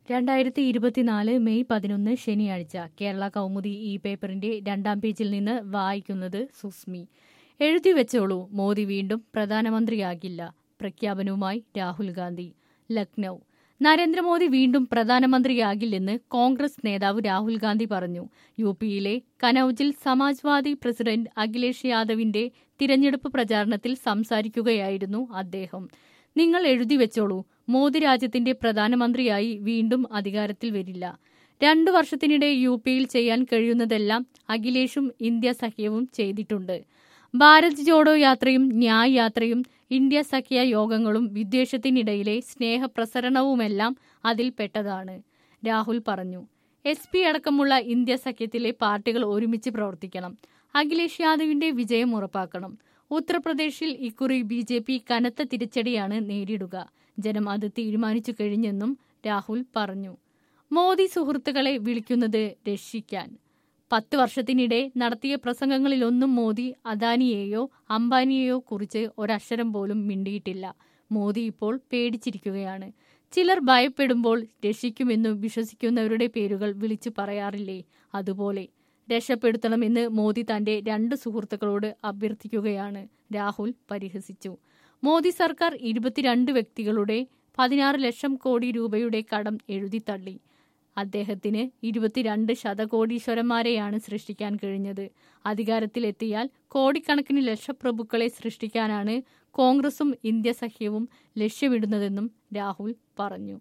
രണ്ടായിരത്തി ഇരുപത്തിനാല് മെയ് പതിനൊന്ന് ശനിയാഴ്ച കേരള കൗമുദി ഇ പേപ്പറിന്റെ രണ്ടാം പേജിൽ നിന്ന് വായിക്കുന്നത് സുസ്മി എഴുതി വെച്ചോളൂ മോദി വീണ്ടും പ്രധാനമന്ത്രിയാകില്ല പ്രഖ്യാപനവുമായി രാഹുൽ ഗാന്ധി ലക്നൌ നരേന്ദ്രമോദി വീണ്ടും പ്രധാനമന്ത്രിയാകില്ലെന്ന് കോൺഗ്രസ് നേതാവ് രാഹുൽ ഗാന്ധി പറഞ്ഞു യു പിയിലെ കനൌജിൽ സമാജ്വാദി പ്രസിഡന്റ് അഖിലേഷ് യാദവിന്റെ തിരഞ്ഞെടുപ്പ് പ്രചാരണത്തിൽ സംസാരിക്കുകയായിരുന്നു അദ്ദേഹം നിങ്ങൾ എഴുതി വെച്ചോളൂ മോദി രാജ്യത്തിന്റെ പ്രധാനമന്ത്രിയായി വീണ്ടും അധികാരത്തിൽ വരില്ല രണ്ടു വർഷത്തിനിടെ യു പിയിൽ ചെയ്യാൻ കഴിയുന്നതെല്ലാം അഖിലേഷും ഇന്ത്യ സഖ്യവും ചെയ്തിട്ടുണ്ട് ഭാരത് ജോഡോ യാത്രയും ന്യായ് യാത്രയും ഇന്ത്യ സഖ്യ യോഗങ്ങളും വിദ്വേഷത്തിനിടയിലെ സ്നേഹപ്രസരണവുമെല്ലാം അതിൽപ്പെട്ടതാണ് രാഹുൽ പറഞ്ഞു എസ് പി അടക്കമുള്ള ഇന്ത്യ സഖ്യത്തിലെ പാർട്ടികൾ ഒരുമിച്ച് പ്രവർത്തിക്കണം അഖിലേഷ് യാദവിന്റെ വിജയം ഉറപ്പാക്കണം ഉത്തർപ്രദേശിൽ ഇക്കുറി ബി ജെ പി കനത്ത തിരിച്ചടിയാണ് നേരിടുക ജനം അത് തീരുമാനിച്ചു കഴിഞ്ഞെന്നും രാഹുൽ പറഞ്ഞു മോദി സുഹൃത്തുക്കളെ വിളിക്കുന്നത് രക്ഷിക്കാൻ പത്ത് വർഷത്തിനിടെ നടത്തിയ പ്രസംഗങ്ങളിലൊന്നും മോദി അദാനിയെയോ അംബാനിയെയോ കുറിച്ച് ഒരക്ഷരം പോലും മിണ്ടിയിട്ടില്ല മോദി ഇപ്പോൾ പേടിച്ചിരിക്കുകയാണ് ചിലർ ഭയപ്പെടുമ്പോൾ രക്ഷിക്കുമെന്നു വിശ്വസിക്കുന്നവരുടെ പേരുകൾ വിളിച്ചു പറയാറില്ലേ അതുപോലെ രക്ഷപ്പെടുത്തണമെന്ന് മോദി തന്റെ രണ്ട് സുഹൃത്തുക്കളോട് അഭ്യർത്ഥിക്കുകയാണ് രാഹുൽ പരിഹസിച്ചു മോദി സർക്കാർ ഇരുപത്തിരണ്ട് വ്യക്തികളുടെ പതിനാറ് ലക്ഷം കോടി രൂപയുടെ കടം എഴുതിത്തള്ളി അദ്ദേഹത്തിന് ഇരുപത്തിരണ്ട് ശതകോടീശ്വരന്മാരെയാണ് സൃഷ്ടിക്കാൻ കഴിഞ്ഞത് അധികാരത്തിലെത്തിയാൽ കോടിക്കണക്കിന് ലക്ഷപ്രഭുക്കളെ സൃഷ്ടിക്കാനാണ് കോൺഗ്രസും ഇന്ത്യ സഖ്യവും ലക്ഷ്യമിടുന്നതെന്നും രാഹുൽ പറഞ്ഞു